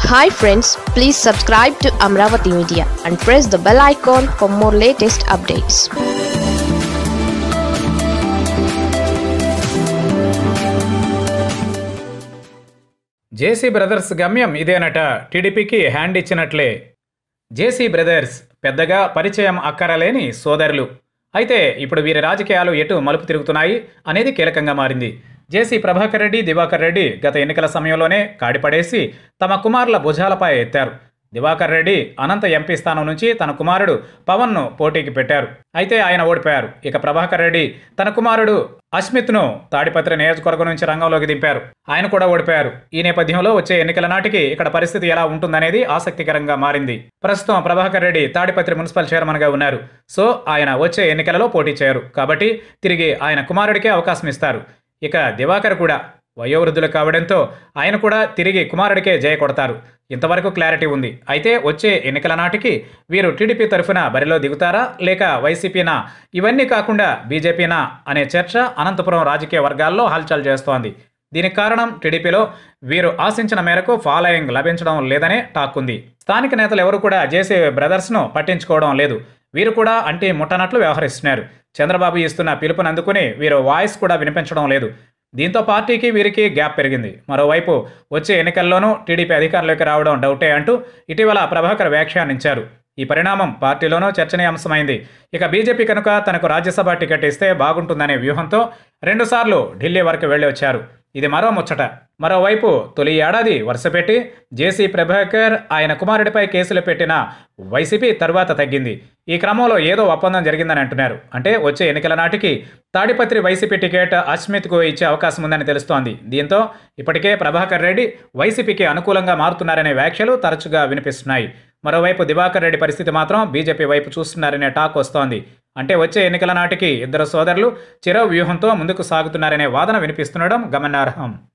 hi friends please subscribe to Amaravati media and press the bell icon for more latest updates JC brothers గమ్యం ఇదేనట టీడీపీకి hand ఇచ్చినట్లే JC brothers పెద్దగా పరిచయం అక్కరలేని సోదరులు అయితే ఇప్పుడు వీరి రాజకీయాలు ఎటు మలుపు తిరుగుతున్నాయి అనేది కీలకంగా మారింది జేసీ ప్రభాకర్ రెడ్డి దివాకర్ రెడ్డి గత ఎన్నికల సమయంలోనే కాడిపడేసి తమ కుమారుల భుజాలపై ఎత్తారు దివాకర్ రెడ్డి అనంత ఎంపీ స్థానం నుంచి తన కుమారుడు పవన్ను పోటీకి పెట్టారు అయితే ఆయన ఓడిపోయారు ఇక ప్రభాకర్ రెడ్డి తన కుమారుడు అస్మిత్ను తాడిపత్రి నియోజకవర్గం నుంచి రంగంలోకి దింపారు ఆయన కూడా ఓడిపోయారు ఈ నేపథ్యంలో వచ్చే ఎన్నికల నాటికి ఇక్కడ పరిస్థితి ఎలా ఉంటుందనేది ఆసక్తికరంగా మారింది ప్రస్తుతం ప్రభాకర్ రెడ్డి తాడిపత్రి మున్సిపల్ చైర్మన్ గా ఉన్నారు సో ఆయన వచ్చే ఎన్నికలలో పోటీ చేయరు కాబట్టి తిరిగి ఆయన కుమారుడికే అవకాశం ఇస్తారు ఇక దివాకర్ కూడా వయోవృద్ధులు కావడంతో ఆయన కూడా తిరిగి కుమారుడికే జయ కొడతారు ఇంతవరకు క్లారిటీ ఉంది అయితే వచ్చే ఎన్నికల నాటికి వీరు టీడీపీ తరఫున బరిలో దిగుతారా లేక వైసీపీనా ఇవన్నీ కాకుండా బీజేపీనా అనే చర్చ అనంతపురం రాజకీయ వర్గాల్లో హల్చల్ చేస్తోంది దీనికి కారణం టీడీపీలో వీరు ఆశించిన మేరకు ఫాలోయింగ్ లభించడం లేదనే టాక్ ఉంది స్థానిక నేతలు ఎవరు కూడా జేసీ బ్రదర్స్ను పట్టించుకోవడం లేదు వీరు కూడా అంటే ముట్టనట్లు వ్యవహరిస్తున్నారు చంద్రబాబు ఇస్తున్న పిలుపుని అందుకుని వీరు వాయిస్ కూడా వినిపించడం లేదు దీంతో పార్టీకి వీరికి గ్యాప్ పెరిగింది మరోవైపు వచ్చే ఎన్నికల్లోనూ టీడీపీ అధికారంలోకి రావడం డౌటే అంటూ ఇటీవల ప్రభాకర్ వ్యాఖ్యానించారు ఈ పరిణామం పార్టీలోనూ చర్చనీయాంశమైంది ఇక బీజేపీ కనుక తనకు రాజ్యసభ టికెట్ ఇస్తే బాగుంటుందనే వ్యూహంతో రెండుసార్లు ఢిల్లీ వరకు వెళ్ళి వచ్చారు ఇది మరో ముచ్చట మరోవైపు తొలి ఏడాది వరుసపెట్టి జేసీ ప్రభాకర్ ఆయన కుమారుడిపై కేసులు పెట్టిన వైసీపీ తర్వాత తగ్గింది ఈ క్రమంలో ఏదో ఒప్పందం జరిగిందని అంటున్నారు అంటే వచ్చే ఎన్నికల నాటికి తాడిపత్రి వైసీపీ టికెట్ అస్మిత్కు ఇచ్చే అవకాశం ఉందని తెలుస్తోంది దీంతో ఇప్పటికే ప్రభాకర్ రెడ్డి వైసీపీకి అనుకూలంగా మారుతున్నారనే వ్యాఖ్యలు తరచుగా వినిపిస్తున్నాయి మరోవైపు దివాకర్ రెడ్డి పరిస్థితి మాత్రం బీజేపీ వైపు చూస్తున్నారనే టాక్ వస్తోంది అంటే వచ్చే ఎన్నికల నాటికి ఇద్దరు సోదరులు చిరో వ్యూహంతో ముందుకు సాగుతున్నారనే వాదన వినిపిస్తుండడం గమనార్హం